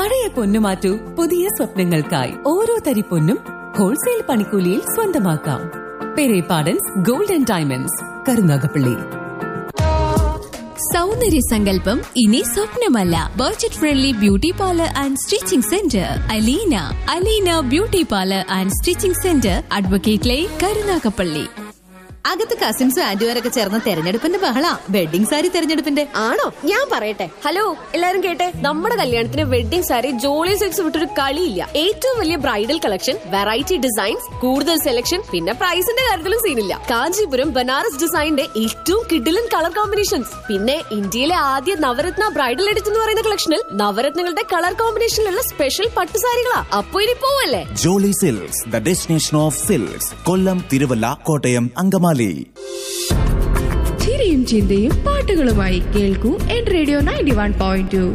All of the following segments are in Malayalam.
പഴയ പൊന്നു മാറ്റൂ പുതിയ സ്വപ്നങ്ങൾക്കായി ഓരോ തരി പൊന്നും ഹോൾസെയിൽ പണിക്കൂലിയിൽ സ്വന്തമാക്കാം Perepadans gold and diamonds Karunagappally സൗന്ദര്യ സങ്കല്പം ഇനി സ്വപ്നമല്ല budget friendly beauty parlour and stitching centre Aleena Aleena beauty parlour and stitching centre advocate line Karunagappally അകത്ത് കസിൻസും ആന്റിമാരൊക്കെ ചേർന്ന് തെരഞ്ഞെടുപ്പിന്റെ ബഹള വെഡിങ് സാരി തെരഞ്ഞെടുപ്പിന്റെ ആണോ ഞാൻ പറയട്ടെ ഹലോ എല്ലാരും കേട്ടെ നമ്മുടെ കല്യാണത്തിന് വെഡിംഗ് സാരി ജോളി സിൽക്സ് വിട്ടൊരു കളിയില്ല ഏറ്റവും വലിയ ബ്രൈഡൽ കളക്ഷൻ വെറൈറ്റി ഡിസൈൻസ് കൂടുതൽ സെലക്ഷൻ പിന്നെ പ്രൈസിന്റെ കാര്യത്തിലും സീനില്ല കാഞ്ചീപുരം ബനാറസ് ഡിസൈനിന്റെ ഏറ്റവും കിഡിലൻ കളർ കോമ്പിനേഷൻസ് പിന്നെ ഇന്ത്യയിലെ ആദ്യ നവരത്ന ബ്രൈഡൽ എഡിറ്റ് എന്ന് പറയുന്ന കളക്ഷനിൽ നവരത്നങ്ങളുടെ കളർ കോമ്പിനേഷനിലുള്ള സ്പെഷ്യൽ പട്ടുസാരികളാ അപ്പൊ ഇനി പോവല്ലേ Jolly Silks the destination of silks Kollam Thiruvalla Kottayam Angamaly ചിരിയും ചിന്തയും പാട്ടുകളുമായി കേൾക്കൂ എൻ radio ninety one point two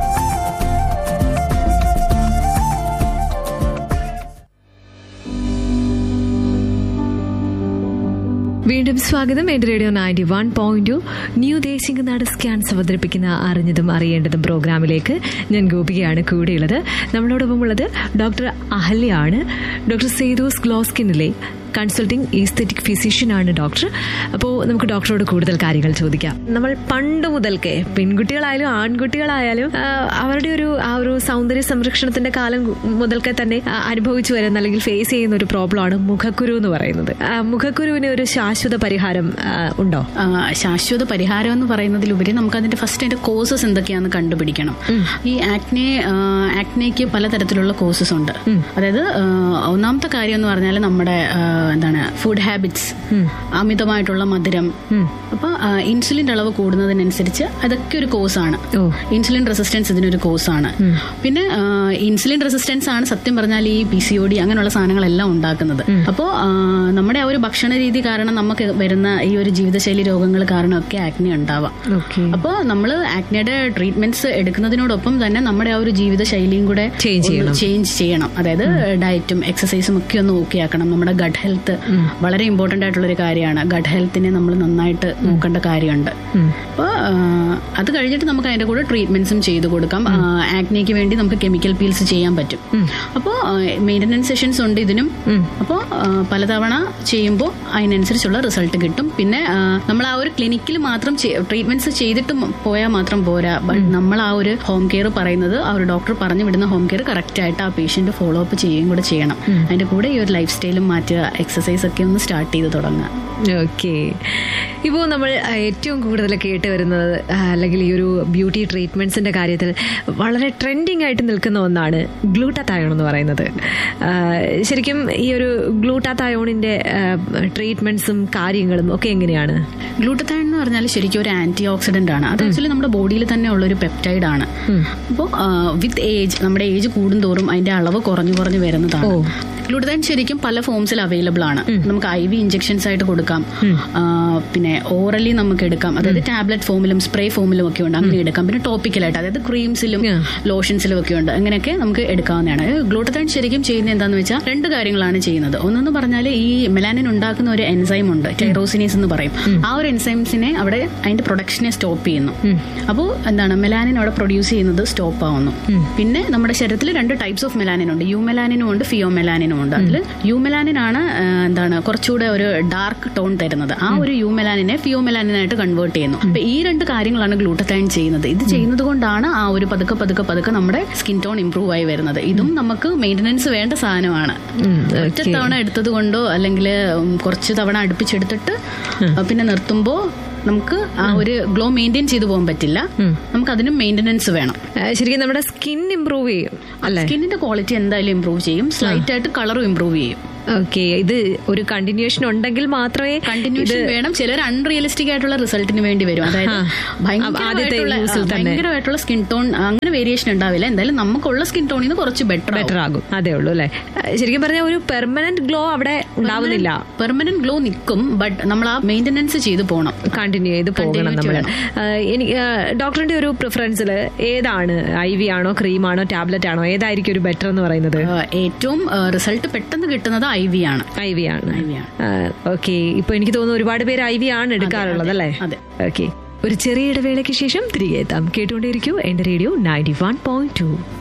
വീണ്ടും സ്വാഗതം എന്റെ radio ninety one point new Desinganad scans അവതരിപ്പിക്കുന്ന അറിഞ്ഞതും അറിയേണ്ടതും പ്രോഗ്രാമിലേക്ക് ഞാൻ ഗോപികയാണ് കൂടെയുള്ളത് നമ്മളോടൊപ്പം ഉള്ളത് ഡോക്ടർ അഹല്യാണ് ഡോക്ടർ സേതോസ് ഗ്ലോസ്കിനിലെ കൺസൾട്ടിംഗ് ഈസ്തെറ്റിക് ഫിസിഷ്യനാണ് ഡോക്ടർ അപ്പോൾ നമുക്ക് ഡോക്ടറോട് കൂടുതൽ കാര്യങ്ങൾ ചോദിക്കാം നമ്മൾ പണ്ട് മുതൽക്കേ പെൺകുട്ടികളായാലും ആൺകുട്ടികളായാലും ആ, അവരുടെ ഒരു ആ ഒരു സൗന്ദര്യ സംരക്ഷണത്തിന്റെ കാലം മുതൽക്കേ തന്നെ ആ, അനുഭവിച്ചു വരുന്ന അല്ലെങ്കിൽ ഫേസ് ചെയ്യുന്ന ഒരു പ്രോബ്ലമാണ് മുഖക്കുരു എന്ന് പറയുന്നത് ആ, മുഖക്കുരുവിന് ഒരു ശാശ്വത പരിഹാരം ആ, ഉണ്ടോ ആ, ശാശ്വത പരിഹാരം എന്ന് പറയുന്നതിലുപരി നമുക്ക് അതിന്റെ ഫസ്റ്റ് അതിന്റെ കോസസ് എന്തൊക്കെയാണെന്ന് കണ്ടുപിടിക്കണം ഈ ആക്നെ ആക്നയ്ക്ക് പലതരത്തിലുള്ള കോസസ് ഉണ്ട് അതായത് ആ, ഒന്നാമത്തെ കാര്യം എന്ന് പറഞ്ഞാൽ നമ്മുടെ ആ, എന്താണ് ഫുഡ് ഹാബിറ്റ്സ് അമിതമായിട്ടുള്ള മധുരം അപ്പൊ ഇൻസുലിന്റെ അളവ് കൂടുന്നതിനനുസരിച്ച് അതൊക്കെ ഒരു കോസാണ് ഓ. ഇൻസുലിൻ റെസിസ്റ്റൻസ് ഇതിനൊരു കോസാണ് പിന്നെ ആ, ഇൻസുലിൻ റെസിസ്റ്റൻസ് ആണ് സത്യം പറഞ്ഞാൽ ഈ പി സി ഒ ഡി അങ്ങനെയുള്ള സാധനങ്ങളെല്ലാം ഉണ്ടാക്കുന്നത് അപ്പോൾ നമ്മുടെ ആ ഒരു ഭക്ഷണ രീതി കാരണം നമുക്ക് വരുന്ന ഈ ഒരു ജീവിതശൈലി രോഗങ്ങൾ കാരണമൊക്കെ ആക്നെ ഉണ്ടാവാം ഓക്കെ അപ്പോൾ നമ്മൾ ആക്നയുടെ ട്രീറ്റ്മെന്റ്സ് എടുക്കുന്നതിനോടൊപ്പം തന്നെ നമ്മുടെ ആ ഒരു ജീവിതശൈലിയും കൂടെ Change ചെയ്യണം. ചേഞ്ച് ചെയ്യണം അതായത് ഡയറ്റും എക്സസൈസും ഒക്കെ ഒന്ന് ഓക്കെ ആക്കണം നമ്മുടെ ഗഡ് ഹെൽത്ത് വളരെ ഇമ്പോർട്ടന്റ് ആയിട്ടുള്ള ഒരു കാര്യമാണ് ഗഡ് ഹെൽത്തിനെ നമ്മൾ നന്നായിട്ട് നോക്കേണ്ട കാര്യമുണ്ട് അപ്പോൾ അത് കഴിഞ്ഞിട്ട് നമുക്ക് അതിന്റെ കൂടെ ട്രീറ്റ്മെന്റ്സും ചെയ്തു കൊടുക്കാം ആക്നയ്ക്ക് വേണ്ടി നമുക്ക് കെമിക്കൽ പീൽസ് ചെയ്യാൻ പറ്റും അപ്പോൾ മെയിൻ്റനൻസ് സെഷൻസ് ഉണ്ട് ഇതിനും അപ്പോൾ പലതവണ ചെയ്യുമ്പോൾ അതിനനുസരിച്ചുള്ള റിസൾട്ട് കിട്ടും പിന്നെ ആ, നമ്മൾ ആ ഒരു ക്ലിനിക്കിൽ മാത്രം ട്രീറ്റ്മെന്റ്സ് ചെയ്തിട്ട് മ- പോയാൽ മാത്രം പോരാ ബട്ട് നമ്മൾ ആ ഒരു ഹോം കെയർ പറയുന്നത് ആ ഒരു ഡോക്ടർ പറഞ്ഞു വിടുന്ന ഹോം കെയർ കറക്റ്റ് ആയിട്ട് ആ പേഷ്യന്റ് ഫോളോ അപ്പ് ചെയ്യുകയും കൂടെ ചെയ്യണം അതിന്റെ കൂടെ ഈ ഒരു ലൈഫ് സ്റ്റൈലും മാറ്റുക എക്സസൈസ് ഒക്കെ ഒന്ന് സ്റ്റാർട്ട് ചെയ്ത് തുടങ്ങുക ഓക്കെ ഇപ്പോൾ നമ്മൾ ആ, ഏറ്റവും കൂടുതൽ കേട്ട് വരുന്നത് ആ, അല്ലെങ്കിൽ ഈ ഒരു ബ്യൂട്ടി ട്രീറ്റ്മെന്റ്സിന്റെ കാര്യത്തിൽ വളരെ ട്രെൻഡിങ് ആയിട്ട് നിൽക്കുന്ന ഒന്നാണ് ഗ്ലൂട്ടാത്തയോൺ എന്ന് പറയുന്നത് ആ, ശരിക്കും ഈ ഒരു ഗ്ലൂട്ടാത്തയോണിന്റെ ട്രീറ്റ്മെന്റ്സും കാര്യങ്ങളും ഒക്കെ എങ്ങനെയാണ് ഗ്ലൂട്ടത്തൈൻ എന്ന് പറഞ്ഞാൽ ശരിക്കും ഒരു ആന്റി ഓക്സിഡന്റ് ആണ് അത് ആക്ച്വലി നമ്മുടെ ബോഡിയിൽ തന്നെ ഉള്ള ഒരു പെപ്റ്റൈഡ് ആണ് അപ്പോൾ വിത്ത് ഏജ് നമ്മുടെ ഏജ് കൂടുന്തോറും അതിന്റെ അളവ് കുറഞ്ഞു കുറഞ്ഞു വരുന്നതാണ് ഗ്ലൂട്ടത്തൈൻ ശരിക്കും പല ഫോംസിൽ അവൈലബിൾ ആണ് നമുക്ക് ഐ വി ഇഞ്ചെക്ഷൻസ് ആയിട്ട് കൊടുക്കാം ആ, പിന്നെ ഓറലി നമുക്ക് എടുക്കാം അതായത് ടാബ്ലറ്റ് ഫോമിലും സ്പ്രേ ഫോമിലും ഒക്കെ ഉണ്ട് അങ്ങനെ എടുക്കാം പിന്നെ ടോപ്പിക്കലായിട്ട് അതായത് ക്രീംസിലും ലോഷൻസിലും ഒക്കെ ഉണ്ട് അങ്ങനെയൊക്കെ നമുക്ക് എടുക്കാവുന്നതാണ് ഗ്ലൂട്ടത്തൈൻ ശരിക്കും ചെയ്യുന്നത് എന്താന്ന് വെച്ചാൽ രണ്ട് കാര്യങ്ങളാണ് ചെയ്യുന്നത് ഒന്നെന്ന് പറഞ്ഞാൽ ഈ മെലാനിൻ ഉണ്ടാക്കുന്ന ഒരു എൻസൈം ഉണ്ട് ടൈറോസിനീസ് എന്ന് പറയും ആ ഒരു എൻസൈംസിനെ അവിടെ അതിന്റെ പ്രൊഡക്ഷനെ സ്റ്റോപ്പ് ചെയ്യുന്നു അപ്പോൾ എന്താണ് മെലാനിൻ അവിടെ പ്രൊഡ്യൂസ് ചെയ്യുന്നത് സ്റ്റോപ്പ് ആവുന്നു പിന്നെ നമ്മുടെ ശരീരത്തിൽ രണ്ട് ടൈപ്സ് ഓഫ് മെലാനിൻ ഉണ്ട് യു മെലാനിനും ഉണ്ട് ഫിയോ മെലാനിനും ഉണ്ട് അതിൽ യു മെലാനിൻ ആണ് ആ, എന്താണ് കുറച്ചുകൂടെ ഒരു ഡാർക്ക് ടോൺ തരുന്നത് ആ ഒരു യു മെലാനിനെ ഫിയോ മെലാനിനായിട്ട് കൺവേർട്ട് ചെയ്യുന്നു അപ്പൊ ഈ രണ്ട് കാര്യങ്ങളാണ് ഗ്ലൂട്ടത്തൈൻ ചെയ്യുന്നത് ഇത് ചെയ്യുന്നത് കൊണ്ടാണ് ആ ഒരു പതുക്കെ പതുക്കെ പതുക്കെ നമ്മുടെ സ്കിൻ ടോൺ ഇംപ്രൂവ് ആയി വരുന്നത് ഇതും നമുക്ക് മെയിൻ്റനൻസ് വേണ്ട സാധനമാണ് ഒറ്റ തവണ എടുത്തത് കൊണ്ടോ അല്ലെങ്കിൽ കുറച്ച് തവണ അടുപ്പിച്ചെടുത്തിട്ട് പിന്നെ നിർത്തുമ്പോൾ നമുക്ക് ആ ഒരു ഗ്ലോ മെയിൻറ്റെയിൻ ചെയ്തു പോകാൻ പറ്റില്ല നമുക്ക് അതിനും മെയിൻ്റനൻസ് വേണം ആ, ശരിക്കും നമ്മുടെ സ്കിൻ ഇമ്പ്രൂവ് ചെയ്യും അല്ലേ സ്കിന്നിന്റെ ക്വാളിറ്റി എന്തായാലും ഇംപ്രൂവ് ചെയ്യും സ്ലൈറ്റ് ആയിട്ട് കളറും ഇംപ്രൂവ് ചെയ്യും ഓക്കെ ഇത് ഒരു കണ്ടിന്യൂഷൻ ഉണ്ടെങ്കിൽ മാത്രമേ കണ്ടിന്യൂഷൻ ഇത് വേണം ചിലർ അൺറിയലിസ്റ്റിക് ആയിട്ടുള്ള റിസൾട്ടിന് വേണ്ടി വരും അതായത് ആ. ആദ്യത്തെ ഭയങ്കരമായിട്ടുള്ള യൂസിൽ ആ, തന്നെ. ഭയങ്കരമായിട്ടുള്ള സ്കിൻ ടോൺ അങ്ങനെ വേരിയേഷൻ ഉണ്ടാവില്ല എന്തായാലും നമുക്കുള്ള സ്കിൻ ടോണിൽ നിന്ന് കുറച്ച് ബെറ്റർ ബെറ്റർ ആകും അതേ ഉള്ളൂ അല്ലേ ശരിക്കും പറഞ്ഞാൽ ഒരു പെർമനന്റ് ഗ്ലോ അവിടെ ഉണ്ടാവുന്നില്ല പെർമനന്റ് ഗ്ലോ നിൽക്കും ബട്ട് നമ്മൾ ആ മെയിൻ്റനൻസ് ചെയ്ത് പോകണം കണ്ടിന്യൂ ചെയ്ത് പോകണം Continuity നമ്മൾ വേണം. എനിക്ക് ആ, ഡോക്ടറിന്റെ ഒരു പ്രിഫറൻസിൽ ഏതാണ് ഐ വി ആണോ ക്രീം ആണോ ടാബ്ലറ്റ് ആണോ ഏതായിരിക്കും ഒരു ബെറ്റർ എന്ന് പറയുന്നത് ആ, ഏറ്റവും റിസൾട്ട് പെട്ടെന്ന് കിട്ടുന്നത് ഐ വി ആണ് ഐ വി ആണ് IV ആണ്. ഓക്കെ ഇപ്പൊ എനിക്ക് തോന്നുന്നു ഒരുപാട് പേര് ഐ വി ആണ് എടുക്കാറുള്ളത് അല്ലേ അതെ. ഓക്കെ ഒരു ചെറിയ ഇടവേളയ്ക്ക് ശേഷം തിരികെ എത്താം കേട്ടുകൊണ്ടേയിരിക്കൂ എന്റെ radio ninety one point to